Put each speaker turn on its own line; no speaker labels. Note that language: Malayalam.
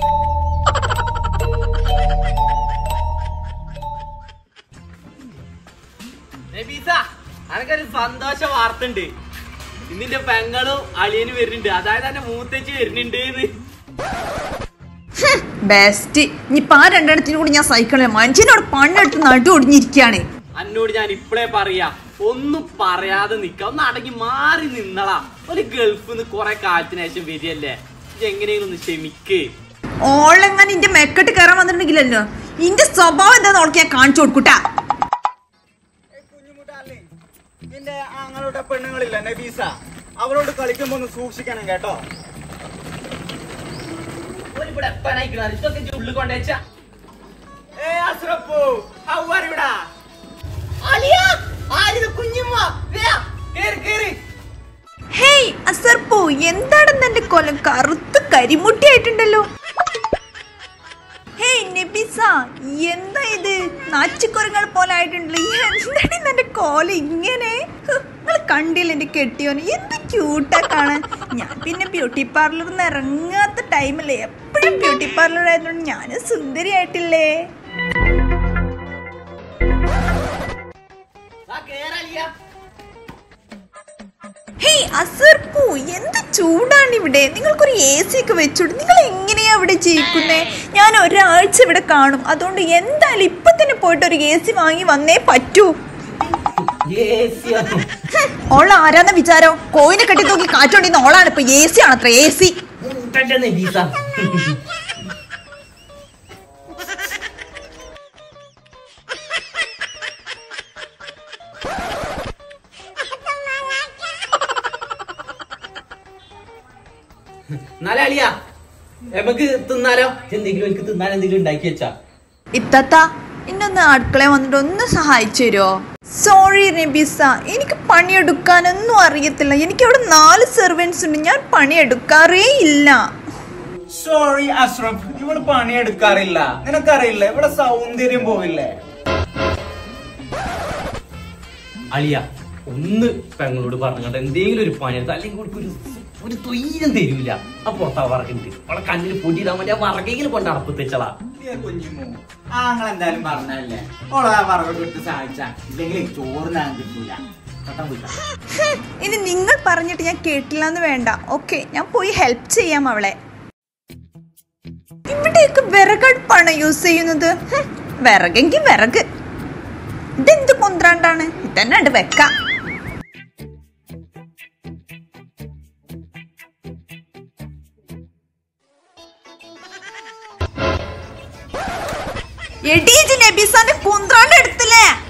നബീസ അനക്കൊരു സന്തോഷ വാർത്ത ഉണ്ട് ഇന്നിന്റെ പെങ്ങളും അളിയനും വരുന്നുണ്ട് അതായത് എന്റെ മൂത്തച്ചി വരുന്നുണ്ട്
ബെസ്റ്റ് ഇനിയിപ്പോ ആ രണ്ടെണ്ണത്തിനും കൂടി ഞാൻ സഹിക്കണേ മനുഷ്യനോട് പണ്ടെടുത്ത് നടു ഒടിഞ്ഞിരിക്കുകയാണ്
അന്നോട് ഞാൻ ഇപ്പളേ പറയാ ഒന്നും പറയാതെ നിക്ക ഒന്ന് അടങ്ങി മാറി നിന്നളാ ഒരു ഗൾഫിൽ നിന്ന് കൊറേ കാലത്തിന് ശേഷം വരികയല്ലേ ഇത് എങ്ങനെയെങ്കിലും ഒന്ന് ക്ഷമിക്ക്
ഓളെങ്ങനെ ഇന്റെ മെക്കെട്ട് കയറാൻ വന്നിട്ടുണ്ടെങ്കിലല്ലോ ഇന്റെ സ്വഭാവം എന്താന്ന് ഓൾക്ക് ഞാൻ കാണിച്ചു കൊടുക്കൂട്ടാ
കുഞ്ഞുമുട്ടാലേ നിന്റെ ആങ്ങളുടെ പെണ്ണുങ്ങളില്ല നബീസ അവരോട് കളിക്കുമ്പോ ഒന്ന് സൂക്ഷിക്കണം കേട്ടോ
ഓലിവിടെ എപ്പാനായിക്കണ ഇതൊക്കെ ഇജ്ജ് ഉള്ളിൽ കൊണ്ടുവച്ചാ
ഏ അസ്രപ്പു ഹൗ ആർ യുടാ
കുഞ്ഞുമ്മ കേറി കേറി
ഹേയ് അസർപ്പോ എന്താണെന്ന് എന്റെ കൊലം കറുത്ത് കരിമുട്ടിയായിട്ടുണ്ടല്ലോ ഹേയ് നബിസ എന്താ ഇത് നാച്ചിക്കുരങ്ങൾ പോലെ ആയിട്ടുണ്ടല്ലോ എന്താണ് എന്റെ കോല ഇങ്ങനെ നിങ്ങൾ കണ്ടില്ല എന്റെ കെട്ടിയോന് എന്ത് ക്യൂട്ടാ കാണാൻ ഞാൻ പിന്നെ ബ്യൂട്ടി പാർലറിൽ നിന്ന് ഇറങ്ങാത്ത ടൈമല്ലേ എപ്പോഴും ബ്യൂട്ടി പാർലർ ആയതുകൊണ്ട് ഞാനും സുന്ദരിയായിട്ടില്ലേ
ആ കേറലിയ
ഹേയ് അസർപ്പു എന്ത് ചൂടാണ് ഇവിടെ നിങ്ങൾക്കൊരു എ സി ഒക്കെ വെച്ചോട്ട് നിങ്ങൾ എങ്ങനെയാ ഇവിടെ ജീവിക്കുന്നേ ഞാൻ ഒരാഴ്ച ഇവിടെ കാണും അതുകൊണ്ട് എന്തായാലും ഇപ്പൊ തന്നെ പോയിട്ട് ഒരു എ സി വാങ്ങി വന്നേ പറ്റൂ ഓൾ ആരാന്ന വിചാരം കോയിനെ കെട്ടി നോക്കി കാറ്റോണ്ടിന്ന് ഓളാണ് ഇപ്പൊ എ സി ആണത്ര എ സി
നബീസ എന്നാലേ അളിയ നമുക്ക് തിന്നാലോ എന്തെങ്കിലും എനിക്ക് തിന്നാൻ എന്തെങ്കിലും ഉണ്ടാക്കി വെച്ചാ
ഇത്തത്ത ഇന്നൊന്ന് അടുക്കള വന്നിട്ട് ഒന്ന് സഹായിച്ചു തരുമോ സോറി നബിസ എനിക്ക് പണിയെടുക്കാനൊന്നും അറിയത്തില്ല എനിക്ക് അവിടെ നാല് സെർവൻസ് ഉണ്ട് ഞാൻ പണിയെടുക്കാറേ ഇല്ല
സോറി അസ്രഫ് ഇവള് പണിയെടുക്കാറില്ല നിനക്കറിയില്ല ഇവിടെ സൗന്ദര്യം പോവില്ലേ
അളിയ ഒന്ന് പെങ്ങളോട് പറഞ്ഞോണ്ട് എന്തെങ്കിലും ഒരു പണി എടുത്ത് അല്ലെങ്കിൽ കൊടുക്ക് ഒരു ഒരു തൊയ്യം തരൂല ആ പുറത്താ വറക്കുണ്ട് അവളെ കണ്ണിൽ പൊടിയിടാൻ വേണ്ടി ആ വറകെങ്കിലും കൊണ്ട് അടപ്പ് തെച്ചളാ
ഏ കുഞ്ഞുമോ ആങ്ങൾ എന്തായാലും പറഞ്ഞല്ലേ ഓളെ ആ വറകൊക്കെ എടുത്ത് സഹായിച്ച ഇല്ലെങ്കിൽ ചോറ് ഞാൻ കിട്ടൂല കട്ടൻ പോയിട്ടാ
ഹും, ഇനി നിങ്ങൾ പറഞ്ഞിട്ട് ഞാൻ കേട്ടില്ല എന്ന് വേണ്ട ഓക്കെ ഞാൻ പോയി ഹെൽപ്പ് ചെയ്യാം അവളെ ഇവിടെയൊക്കെ വിറകടുപ്പാണ് യൂസ് ചെയ്യുന്നത് ഹും, വിറകെങ്കിൽ വിറക് ഇതെന്ത് കൊന്ത്രാണ്ടാണ് ഇതന്നെ ഉണ്ട് വെക്കാം എടീജ് നബീസാന്റെ കുന്ത്രാണ്ട് എടുത്തില്ലേ